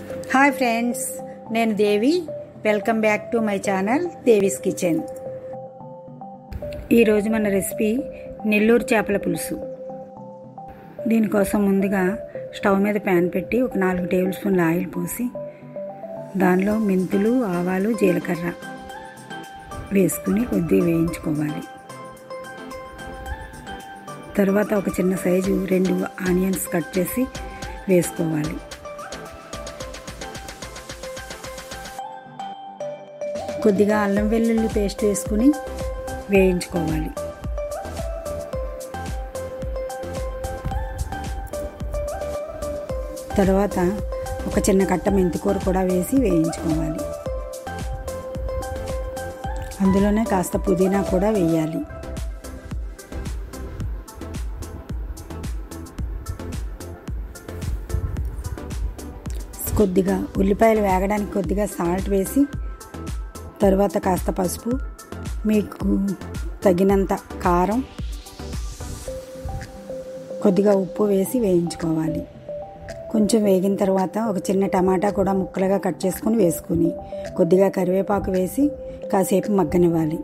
hi friends నేను Devi welcome back to my channel Devi's kitchen ఈరోజు మన రెసిపీ నెల్లూరు చేపల పులుసు దీనికోసం ముందుగా స్టవ్ మీద ప్యాన్ పెట్టి ఒక నాలుగు టేబుల్ స్పూన్ల ఆయిల్ పోసి దానిలో మెంతులు ఆవాలు జీలకర్ర వేసుకుని కొద్దిగా వేయించుకోవాలి తర్వాత ఒక చిన్న సైజు రెండు ఆనియన్స్ కట్ చేసి వేసుకోవాలి కొద్దిగా అల్లం వెల్లుల్లి పేస్ట్ వేసుకుని వేయించుకోవాలి తర్వాత ఒక చిన్న కట్ట మెంతికూర కూడా వేసి వేయించుకోవాలి అందులోనే కాస్త పుదీనా కూడా వేయాలి కొద్దిగా ఉల్లిపాయలు వేగడానికి కొద్దిగా సాల్ట్ వేసి తర్వాత కాస్త పసుపు మీకు తగినంత కారం కొద్దిగా ఉప్పు వేసి వేయించుకోవాలి కొంచెం వేగిన తర్వాత ఒక చిన్న టమాటా కూడా ముక్కలుగా కట్ చేసుకుని వేసుకుని కొద్దిగా కరివేపాకు వేసి కాసేపు మగ్గనివ్వాలి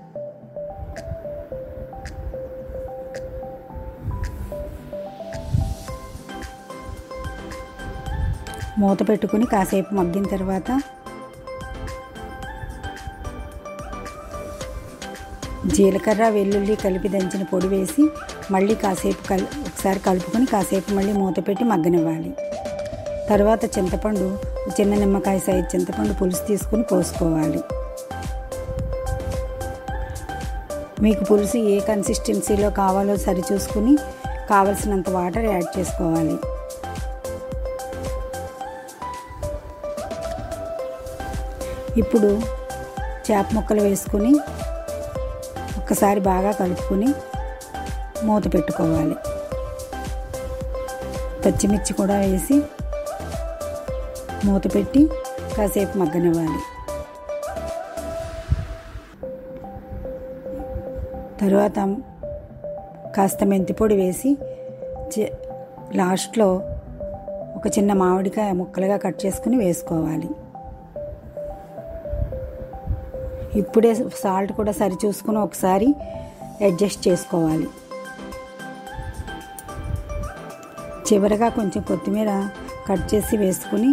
మూత పెట్టుకుని కాసేపు మగ్గిన తర్వాత జీలకర్ర వెల్లుల్లి కలిపి దంచిన పొడి వేసి మళ్ళీ కాసేపు కల్ ఒకసారి కలుపుకొని కాసేపు మళ్ళీ మూత పెట్టి మగ్గనివ్వాలి తర్వాత చింతపండు చిన్న నిమ్మకాయ సైజు చింతపండు పులుసు తీసుకుని పోసుకోవాలి మీకు పులుసు ఏ కన్సిస్టెన్సీలో కావాలో సరి చూసుకుని కావలసినంత వాటర్ యాడ్ చేసుకోవాలి ఇప్పుడు చేప ముక్కలు వేసుకుని ఒక్కసారి బాగా కలుపుకొని మూత పెట్టుకోవాలి పచ్చిమిర్చి కూడా వేసి మూత పెట్టి కాసేపు మగ్గనివ్వాలి తర్వాత కాస్త మెంతిపొడి వేసి లాస్ట్లో ఒక చిన్న మామిడికాయ ముక్కలుగా కట్ చేసుకుని వేసుకోవాలి ఇప్పుడే సాల్ట్ కూడా సరి చూసుకుని ఒకసారి అడ్జస్ట్ చేసుకోవాలి చివరగా కొంచెం కొత్తిమీర కట్ చేసి వేసుకుని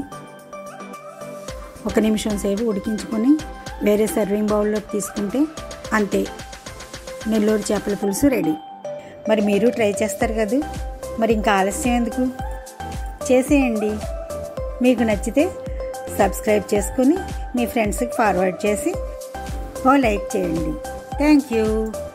ఒక నిమిషం సేపు ఉడికించుకొని వేరే సర్వింగ్ బౌల్లోకి తీసుకుంటే అంతే నెల్లూరు చేపల పులుసు రెడీ మరి మీరు ట్రై చేస్తారు కదా మరి ఇంకా ఆలస్యం ఎందుకు చేసేయండి మీకు నచ్చితే సబ్స్క్రైబ్ చేసుకుని మీ ఫ్రెండ్స్కి ఫార్వర్డ్ చేసి ఓ లైక్ చేయండి థ్యాంక్ యూ